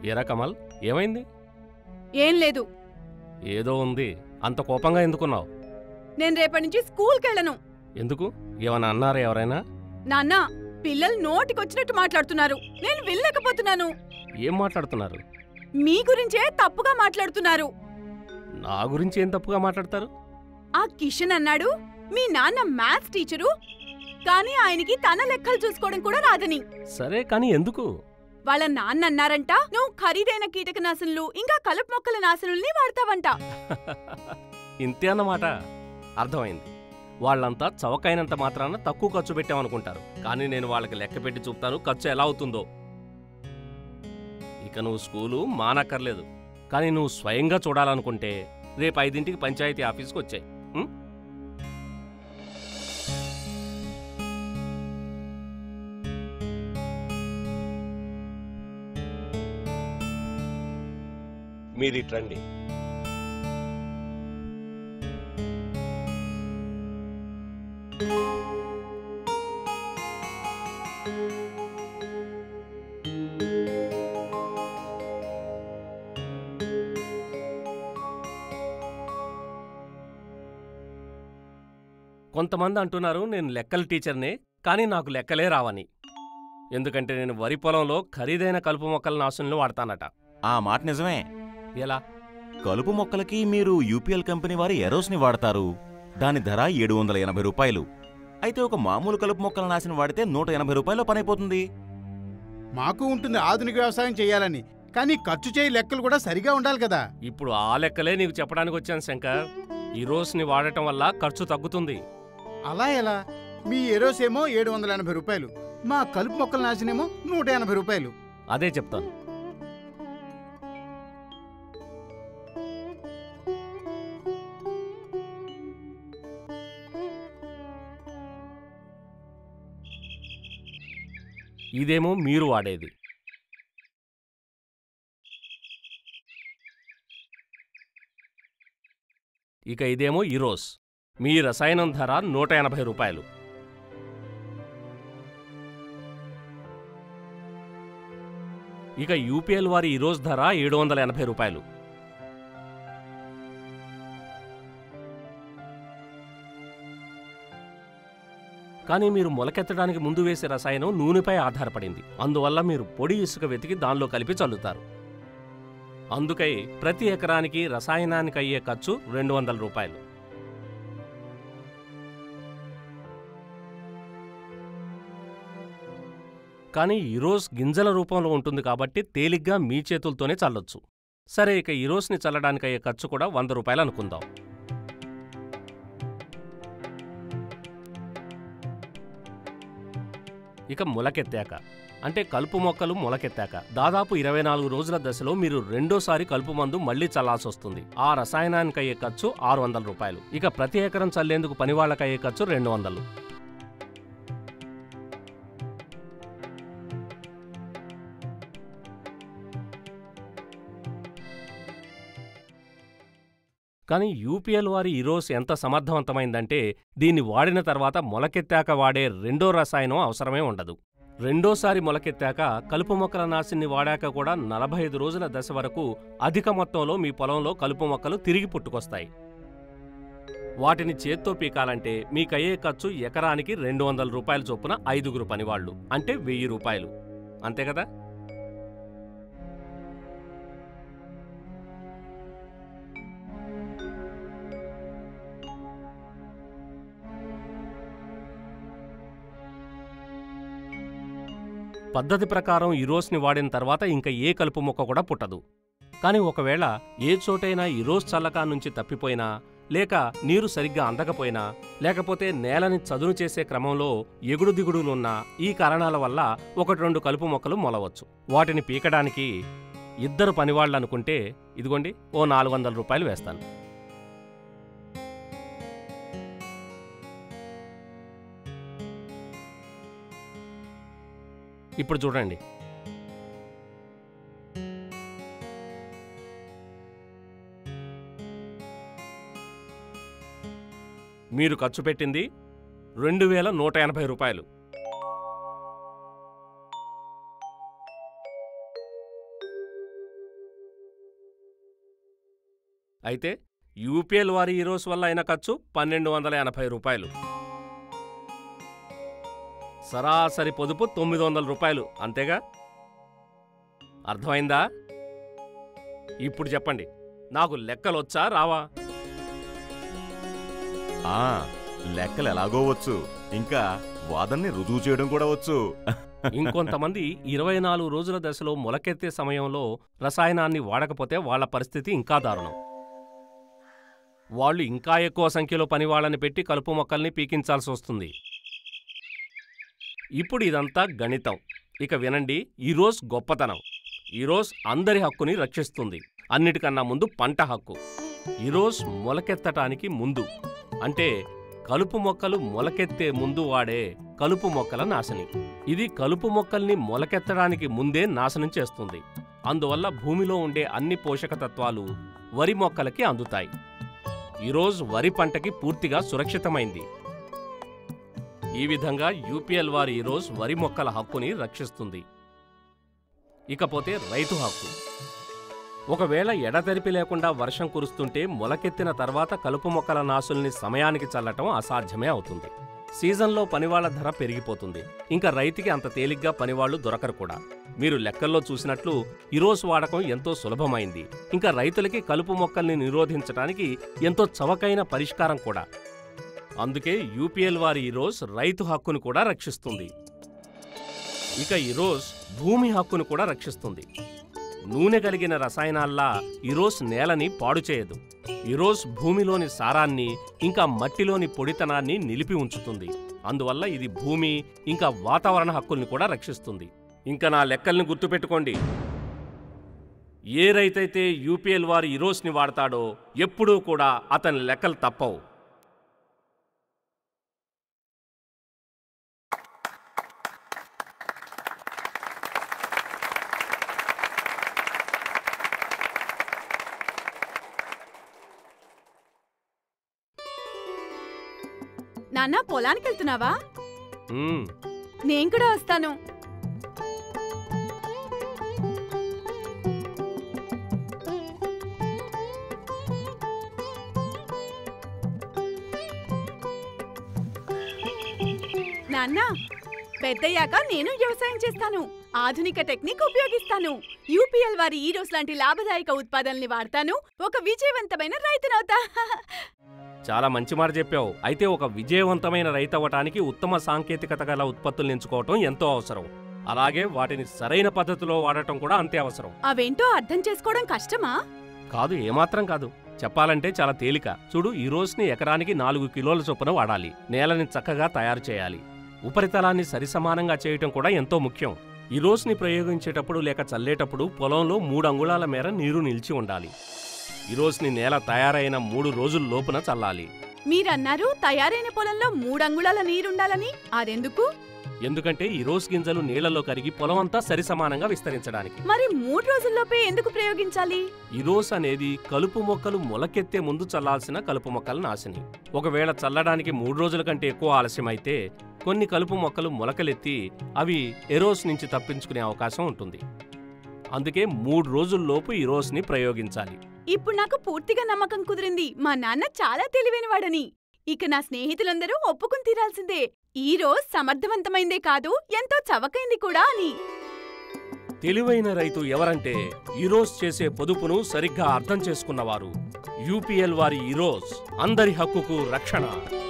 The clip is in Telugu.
ఎరా కమల్ ఏమైంది ఏం లేదు ఏదో ఉంది అంత కోపంగా ఎందుకున్నావు నేను రేపటి నుంచి స్కూల్కి వెళ్ళను ఎందుకు ఏమన్నా అన్నారా ఎవరైనా నాన్న పిల్లలు నోటికొచ్చినట్టు మాట్లాడుతున్నారు నేను వెళ్ళలేకపోతున్నాను ఏం మాట్లాడుతున్నారు మీ గురించే తప్పుగా మాట్లాడుతున్నారు నా గురించి ఏం తప్పుగా మాట్లాడతారు ఆ కిషన్ అన్నాడు మీ నాన్న మ్యాథ్స్ టీచరు కానీ ఆయనకి తన లెక్కలు చూసుకోవడం కూడా రాదని సరే కానీ ఎందుకు వాళ్ళ నాన్న అన్నారంట నువ్వు ఖరీదైన కీటకనాశనులు ఇంకా కలుపు మొక్కల నాశనుల్ని వాడతావంట ఇంతే అన్నమాట అర్థమైంది వాళ్ళంతా చవకైనంత మాత్రాన తక్కువ ఖర్చు పెట్టామనుకుంటారు కానీ నేను వాళ్ళకి లెక్క పెట్టి చూపుతాను ఖర్చు ఎలా అవుతుందో ఇక నువ్వు స్కూలు మానక్కర్లేదు కానీ నువ్వు స్వయంగా చూడాలనుకుంటే రేపు ఐదింటికి పంచాయతీ ఆఫీస్కి వచ్చాయి మీరు రండి కొంతమంది అంటున్నారు నేను లెక్కల టీచర్నే కానీ నాకు లెక్కలే రావని ఎందుకంటే నేను వరి పొలంలో ఖరీదైన కలుపు మొక్కల నాశనంలో వాడతానట ఆ మాట నిజమే ఎలా కలుపు మొక్కలకి మీరు యూపీఎల్ కంపెనీ వారి ఎరోస్ని వాడతారు దాని ధర ఏడు వందల ఎనభై రూపాయలు అయితే ఒక మామూలు కలుపు మొక్కల నాశనం వాడితే నూట ఎనభై రూపాయలు పనైపోతుంది మాకు ఉంటుంది ఆధునిక వ్యవసాయం చేయాలని కానీ ఖర్చు చేయి లెక్కలు కూడా సరిగా ఉండాలి కదా ఇప్పుడు ఆ లెక్కలే నీకు చెప్పడానికి వచ్చాను శంకర్ ఈ రోజుని వాడటం వల్ల ఖర్చు తగ్గుతుంది అలా ఎలా మీ ఎరోస్ ఏమో ఏడు వందల ఎనభై రూపాయలు మా కలుపు మొక్కల నాశనేమో నూట ఎనభై రూపాయలు అదే చెప్తాను ఇదేమో మీరు వాడేది ఇక ఇదేమో ఇరోస్ మీ రసాయనం ధర నూట ఎనభై రూపాయలు ఇక యూపీఎల్ వారి ఈరోజు ధర ఏడు వందల ఎనభై రూపాయలు కానీ మీరు మొలకెత్తడానికి ముందు వేసే రసాయనం నూనెపై ఆధారపడింది అందువల్ల మీరు పొడి ఇసుక వెతికి దానిలో కలిపి చల్లుతారు అందుకై ప్రతి ఎకరానికి రసాయనానికి అయ్యే ఖర్చు రెండు వందల రూపాయలు కానీ ఈరోజ్ గింజల రూపంలో ఉంటుంది కాబట్టి తేలిగ్గా మీ చేతులతోనే చల్లొచ్చు సరే ఇక ఈరోజ్ని చల్లడానికి అయ్యే ఖర్చు కూడా వంద రూపాయలు అనుకుందాం ఇక మొలకెత్తాక అంటే కలుపు మొక్కలు మొలకెత్తాక దాదాపు ఇరవై నాలుగు రోజుల దశలో మీరు రెండోసారి కలుపు మందు మళ్లీ చల్లాల్సి వస్తుంది ఆ రసాయనానికి అయ్యే ఖర్చు ఆరు వందల రూపాయలు ఇక ప్రతి ఎకరం చల్లేందుకు పనివాళ్లకు అయ్యే ఖర్చు రెండు వందలు కానీ యూపీఎల్ వారి ఈరోస్ ఎంత సమర్థవంతమైందంటే దీన్ని వాడిన తర్వాత మొలకెత్తాక వాడే రెండో రసాయనం అవసరమే ఉండదు రెండోసారి మొలకెత్తాక కలుపు మొక్కల నాశిని వాడాక కూడా నలభై ఐదు రోజుల దశ వరకు అధిక మొత్తంలో మీ పొలంలో కలుపు మొక్కలు తిరిగి పుట్టుకొస్తాయి వాటిని చేత్తో పీకాలంటే మీకయ్యే ఖర్చు ఎకరానికి రెండు వందల రూపాయల చొప్పున ఐదుగురు పనివాళ్లు అంటే వెయ్యి రూపాయలు అంతే కదా పద్ధతి ప్రకారం ఇరోస్ని వాడిన తర్వాత ఇంకా ఏ కలుపు మొక్క కూడా పుట్టదు కానీ ఒకవేళ ఏ చోటైనా ఇరోస్ చల్లకా నుంచి తప్పిపోయినా లేక నీరు సరిగ్గా అందకపోయినా లేకపోతే నేలని చదును చేసే క్రమంలో ఎగుడు దిగుడులున్న ఈ కారణాల వల్ల ఒకటి రెండు కలుపు మొక్కలు మొలవచ్చు వాటిని పీకడానికి ఇద్దరు పనివాళ్ళు అనుకుంటే ఇదిగోండి ఓ నాలుగు వందల రూపాయలు వేస్తాను ఇప్పుడు చూడండి మీరు ఖర్చు పెట్టింది రెండు వేల నూట ఎనభై రూపాయలు అయితే యూపీఎల్ వారి ఈరోస్ వల్ల అయిన ఖర్చు పన్నెండు వందల ఎనభై రూపాయలు సరాసరి పొదుపు తొమ్మిది వందల రూపాయలు అంతేగా అర్థమైందా ఇప్పుడు చెప్పండి నాకు లెక్కలొచ్చా రావా ఆ లెక్కలు ఎలాగో వచ్చు ఇంకా వాదన్ని రుజువు చేయడం కూడా వచ్చు ఇంకొంతమంది ఇరవై నాలుగు రోజుల దశలో మొలకెత్తే సమయంలో రసాయనాన్ని వాడకపోతే వాళ్ళ పరిస్థితి ఇంకా దారుణం వాళ్ళు ఇంకా ఎక్కువ సంఖ్యలో పనివాళ్ళని పెట్టి కలుపు మొక్కల్ని పీకించాల్సి వస్తుంది ఇప్పుడు ఇదంతా గణితం ఇక వినండి ఈరోజ్ గొప్పతనం ఈరోజ్ అందరి హక్కుని రక్షిస్తుంది అన్నిటికన్నా ముందు పంట హక్కు ఈరోజ్ మొలకెత్తటానికి ముందు అంటే కలుపు మొక్కలు మొలకెత్తే ముందు వాడే కలుపు మొక్కల నాశని ఇది కలుపు మొక్కల్ని మొలకెత్తడానికి ముందే నాశనం చేస్తుంది అందువల్ల భూమిలో ఉండే అన్ని పోషక తత్వాలు వరి మొక్కలకి అందుతాయి ఈరోజు వరి పంటకి పూర్తిగా సురక్షితమైంది ఈ విధంగా యూపీఎల్ వారి ఈరోజు వరి మొక్కల హక్కుని రక్షిస్తుంది ఇకపోతే రైతు హక్కు ఒకవేళ ఎడతెరిపి లేకుండా వర్షం కురుస్తుంటే మొలకెత్తిన తర్వాత కలుపు మొక్కల నాసుల్ని సమయానికి చల్లటం అసాధ్యమే అవుతుంది సీజన్లో పనివాళ్ల ధర పెరిగిపోతుంది ఇంకా రైతుకి అంత తేలిగ్గా పనివాళ్లు దొరకరు కూడా మీరు లెక్కల్లో చూసినట్లు ఈరోజు వాడకం ఎంతో సులభమైంది ఇంకా రైతులకి కలుపు మొక్కల్ని నిరోధించడానికి ఎంతో చవకైన పరిష్కారం కూడా అందుకే యూపీఎల్ వారి ఈరోజ్ రైతు హక్కును కూడా రక్షిస్తుంది ఇక ఈరోజ్ భూమి హక్కును కూడా రక్షిస్తుంది నూనె కలిగిన రసాయనాల్లా ఈరోజ్ నేలని పాడు చేయదు ఈరోజ్ భూమిలోని సారాన్ని ఇంకా మట్టిలోని పొడితనాన్ని నిలిపి ఉంచుతుంది అందువల్ల ఇది భూమి ఇంకా వాతావరణ హక్కుల్ని కూడా రక్షిస్తుంది ఇంకా నా లెక్కల్ని గుర్తుపెట్టుకోండి ఏ రైతైతే యూపీఎల్ వారి ఈరోజ్ని వాడతాడో ఎప్పుడూ కూడా అతని లెక్కలు తప్పవు నాన్న పొలానికి వెళ్తున్నావా ఉమ్, నేను కూడా వస్తాను నాన్న పెద్దయ్యాక నేను వ్యవసాయం చేస్తాను ఆధునిక టెక్నిక్ ఉపయోగిస్తాను యూపీఎల్ వారి ఈ రోజు లాంటి లాభదాయక ఉత్పాదనల్ని వాడతాను ఒక విజయవంతమైన రైతునవుతా చాలా మంచి మాట చెప్పావు అయితే ఒక విజయవంతమైన రైతవ్వటానికి ఉత్తమ సాంకేతికత గల ఉత్పత్తుల్ని ఎంచుకోవటం ఎంతో అవసరం అలాగే వాటిని సరైన పద్ధతిలో వాడటం కూడా అంతే అవసరం అవేంటో అర్థం చేసుకోవడం కష్టమా కాదు ఏమాత్రం కాదు చెప్పాలంటే చాలా తేలిక చూడు ఈ రోజుని ఎకరానికి నాలుగు కిలోల చొప్పున వాడాలి నేలని చక్కగా తయారు చేయాలి ఉపరితలాన్ని సరిసమానంగా చేయటం కూడా ఎంతో ముఖ్యం ఈ రోజుని ప్రయోగించేటప్పుడు లేక చల్లేటప్పుడు పొలంలో మూడు అంగుళాల మేర నీరు నిలిచి ఉండాలి ఈ రోజుని నేల తయారైన మూడు రోజుల లోపున చల్లాలి మీరన్నారు తయారైన పొలంలో మూడంగుళాల నీరుండాలని అదెందుకు ఎందుకంటే ఈ రోజు గింజలు నీళ్లలో కరిగి పొలం అంతా సరిసమానంగా విస్తరించడానికి మరి మూడు రోజుల్లోపే ఎందుకు ప్రయోగించాలి ఇరోస్ అనేది కలుపు మొక్కలు మొలకెత్తే ముందు చల్లాల్సిన కలుపు మొక్కల నాశని ఒకవేళ చల్లడానికి మూడు రోజుల కంటే ఎక్కువ ఆలస్యమైతే కొన్ని కలుపు మొక్కలు మొలకలెత్తి అవి ఎరోస్ నుంచి తప్పించుకునే అవకాశం ఉంటుంది అందుకే మూడు రోజుల్లోపు ఇరోస్ని ప్రయోగించాలి ఇప్పుడు నాకు పూర్తిగా నమ్మకం కుదిరింది మా నాన్న చాలా తెలివైనవాడని ఇక నా స్నేహితులందరూ ఒప్పుకుని తీరాల్సిందే ఈ రోజు సమర్థవంతమైందే కాదు ఎంతో చవకైంది కూడా అని తెలివైన రైతు ఎవరంటే ఈరోజ్ చేసే పొదుపును సరిగ్గా అర్థం చేసుకున్నవారు యూపీఎల్ వారి ఈరోజ్ అందరి హక్కుకు రక్షణ